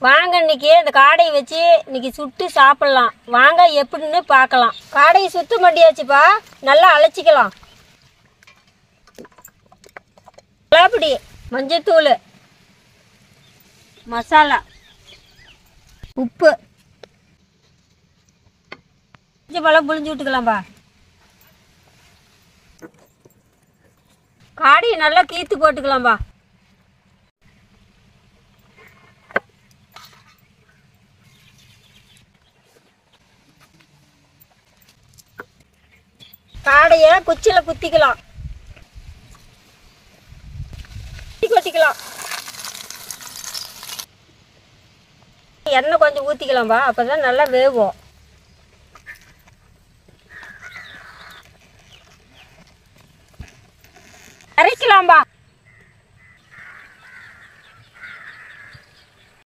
வாங்க இன்னைக்கு இந்த காடையை வச்சு இன்னைக்கு சுட்டு சாப்பிட்லாம் வாங்க எப்படின்னு பார்க்கலாம் காடையை சுத்தம் பண்ணியாச்சுப்பா நல்லா அழைச்சிக்கலாம் மிளகாப்பொடி மஞ்சத்தூள் மசாலா உப்பு இஞ்சி பழம் புளிஞ்சு விட்டுக்கலாம்பா காடையை நல்லா கீத்து போட்டுக்கலாம்பா காடையை குச்சியில் குத்திக்கலாம் குத்தி கொட்டிக்கலாம் எண்ணெய் கொஞ்சம் ஊற்றிக்கலாம்பா அப்போ தான் நல்லா வேகும் அரைக்கலாம்பா